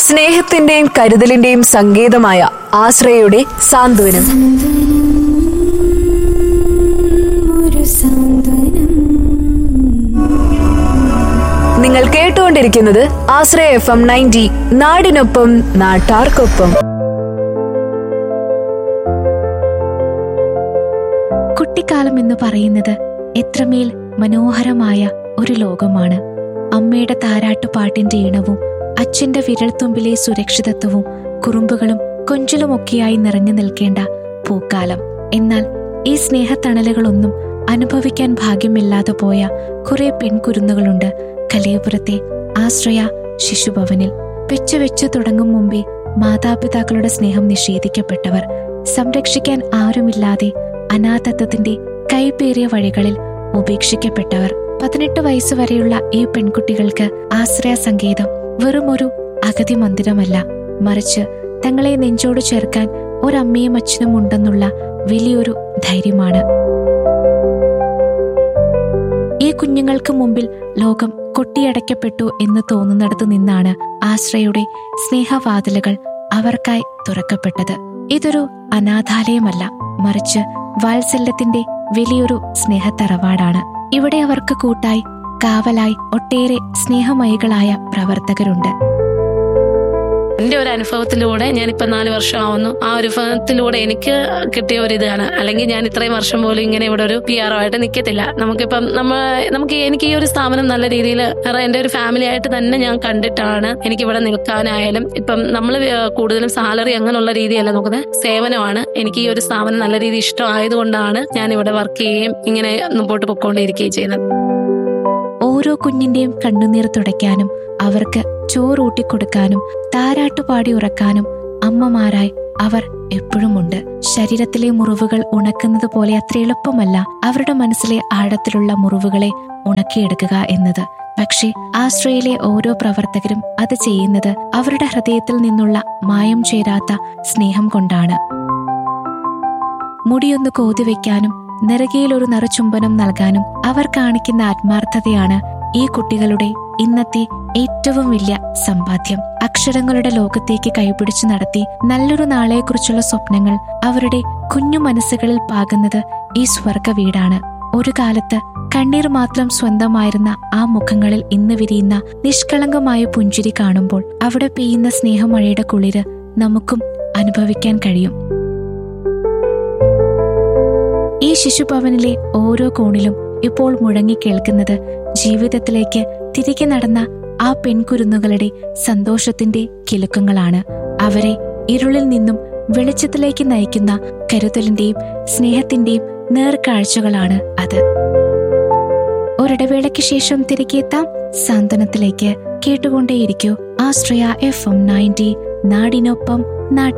സ്നേഹത്തിന്റെയും കരുതലിന്റെയും സങ്കേതമായ ആശ്രയയുടെ സാന്ത്വനം ഒരു സാന്ത്വനം നിങ്ങൾ കേട്ടുകൊണ്ടിരിക്കുന്നത് ആശ്രയ എഫ് എം നയൻറ്റി നാടിനൊപ്പം നാട്ടാർക്കൊപ്പം കുട്ടിക്കാലം എന്ന് പറയുന്നത് എത്രമേൽ മനോഹരമായ ഒരു ലോകമാണ് അമ്മയുടെ താരാട്ടുപാട്ടിന്റെ ഈണവും അച്ഛന്റെ വിരൽത്തുമ്പിലെ സുരക്ഷിതത്വവും കുറുമ്പുകളും കൊഞ്ചലുമൊക്കെയായി നിറഞ്ഞു നിൽക്കേണ്ട പൂക്കാലം എന്നാൽ ഈ സ്നേഹത്തണലുകളൊന്നും അനുഭവിക്കാൻ ഭാഗ്യമില്ലാതെ പോയ കുറെ പെൺകുരുന്നുകളുണ്ട് കലയപുരത്തെ ആശ്രയ ശിശുഭവനിൽ പെച്ചുവെച്ചു തുടങ്ങും മുമ്പേ മാതാപിതാക്കളുടെ സ്നേഹം നിഷേധിക്കപ്പെട്ടവർ സംരക്ഷിക്കാൻ ആരുമില്ലാതെ അനാഥത്വത്തിന്റെ കൈപ്പേറിയ വഴികളിൽ ഉപേക്ഷിക്കപ്പെട്ടവർ പതിനെട്ട് വയസ്സ് വരെയുള്ള ഈ പെൺകുട്ടികൾക്ക് ആശ്രയ സങ്കേതം വെറുമൊരു അഗതി മന്ദിരമല്ല മറിച്ച് തങ്ങളെ നെഞ്ചോട് ചേർക്കാൻ ഒരമ്മയും അച്ഛനും ഉണ്ടെന്നുള്ള വലിയൊരു ധൈര്യമാണ് ഈ കുഞ്ഞുങ്ങൾക്ക് മുമ്പിൽ ലോകം കൊട്ടിയടയ്ക്കപ്പെട്ടു എന്ന് തോന്നുന്നിടത്തു നിന്നാണ് ആശ്രയുടെ സ്നേഹവാതിലുകൾ അവർക്കായി തുറക്കപ്പെട്ടത് ഇതൊരു അനാഥാലയമല്ല മറിച്ച് വാത്സല്യത്തിന്റെ വലിയൊരു സ്നേഹത്തറവാടാണ് ഇവിടെ അവർക്ക് കൂട്ടായി കാവലായി ഒട്ടേറെ സ്നേഹമയികളായ പ്രവർത്തകരുണ്ട് എന്റെ ഒരു അനുഭവത്തിലൂടെ ഞാൻ ഇപ്പൊ നാല് വർഷമാവുന്നു ആ ഒരു അനുഭവത്തിലൂടെ എനിക്ക് കിട്ടിയ ഒരു ഇതാണ് അല്ലെങ്കിൽ ഞാൻ ഇത്രയും വർഷം പോലും ഇങ്ങനെ ഇവിടെ ഒരു പി ആർ ആയിട്ട് നിൽക്കത്തില്ല നമുക്കിപ്പം നമ്മ നമുക്ക് എനിക്ക് ഈ ഒരു സ്ഥാപനം നല്ല രീതിയിൽ എന്റെ ഒരു ഫാമിലി ആയിട്ട് തന്നെ ഞാൻ കണ്ടിട്ടാണ് എനിക്ക് ഇവിടെ നിൽക്കാനായാലും ഇപ്പം നമ്മൾ കൂടുതലും സാലറി അങ്ങനെയുള്ള രീതിയല്ല നോക്കുന്നത് സേവനമാണ് എനിക്ക് ഈ ഒരു സ്ഥാപനം നല്ല രീതിയിൽ ഇഷ്ടമായതുകൊണ്ടാണ് ഞാൻ ഇവിടെ വർക്ക് ചെയ്യുകയും ഇങ്ങനെ മുമ്പോട്ട് പൊക്കോണ്ടിരിക്കുകയും ചെയ്യുന്നത് ഓരോ കുഞ്ഞിന്റെയും കണ്ണുനീർ തുടയ്ക്കാനും അവർക്ക് ചോറൂട്ടിക്കൊടുക്കാനും താരാട്ടുപാടി ഉറക്കാനും അമ്മമാരായി അവർ എപ്പോഴുമുണ്ട് ശരീരത്തിലെ മുറിവുകൾ ഉണക്കുന്നത് പോലെ അത്ര എളുപ്പമല്ല അവരുടെ മനസ്സിലെ ആഴത്തിലുള്ള മുറിവുകളെ ഉണക്കിയെടുക്കുക എന്നത് പക്ഷേ ആശ്രയിലെ ഓരോ പ്രവർത്തകരും അത് ചെയ്യുന്നത് അവരുടെ ഹൃദയത്തിൽ നിന്നുള്ള മായം ചേരാത്ത സ്നേഹം കൊണ്ടാണ് മുടിയൊന്ന് കോതിവെക്കാനും നെറുകയിൽ ഒരു നറുചുംബനം നൽകാനും അവർ കാണിക്കുന്ന ആത്മാർത്ഥതയാണ് ഈ കുട്ടികളുടെ ഇന്നത്തെ ഏറ്റവും വലിയ സമ്പാദ്യം അക്ഷരങ്ങളുടെ ലോകത്തേക്ക് കൈപിടിച്ചു നടത്തി നല്ലൊരു നാളെക്കുറിച്ചുള്ള സ്വപ്നങ്ങൾ അവരുടെ കുഞ്ഞു മനസ്സുകളിൽ പാകുന്നത് ഈ സ്വർഗ വീടാണ് ഒരു കാലത്ത് കണ്ണീർ മാത്രം സ്വന്തമായിരുന്ന ആ മുഖങ്ങളിൽ ഇന്ന് വിരിയുന്ന നിഷ്കളങ്കമായ പുഞ്ചിരി കാണുമ്പോൾ അവിടെ പെയ്യുന്ന സ്നേഹമഴയുടെ കുളിര് നമുക്കും അനുഭവിക്കാൻ കഴിയും ഈ ശിശുഭവനിലെ ഓരോ കോണിലും ഇപ്പോൾ മുഴങ്ങിക്കേൾക്കുന്നത് ജീവിതത്തിലേക്ക് തിരികെ നടന്ന ആ പെൺകുരുന്നുകളുടെ സന്തോഷത്തിന്റെ കിലുക്കങ്ങളാണ് അവരെ ഇരുളിൽ നിന്നും വെളിച്ചത്തിലേക്ക് നയിക്കുന്ന കരുതലിന്റെയും സ്നേഹത്തിന്റെയും നേർക്കാഴ്ചകളാണ് അത് ഒരിടവേളയ്ക്ക് ശേഷം തിരികെ എത്താം സാന്ത്വനത്തിലേക്ക് കേട്ടുകൊണ്ടേയിരിക്കൂ ആശ്രയ എഫ് എം നയൻറ്റി നാടിനൊപ്പം നാട്ടിൽ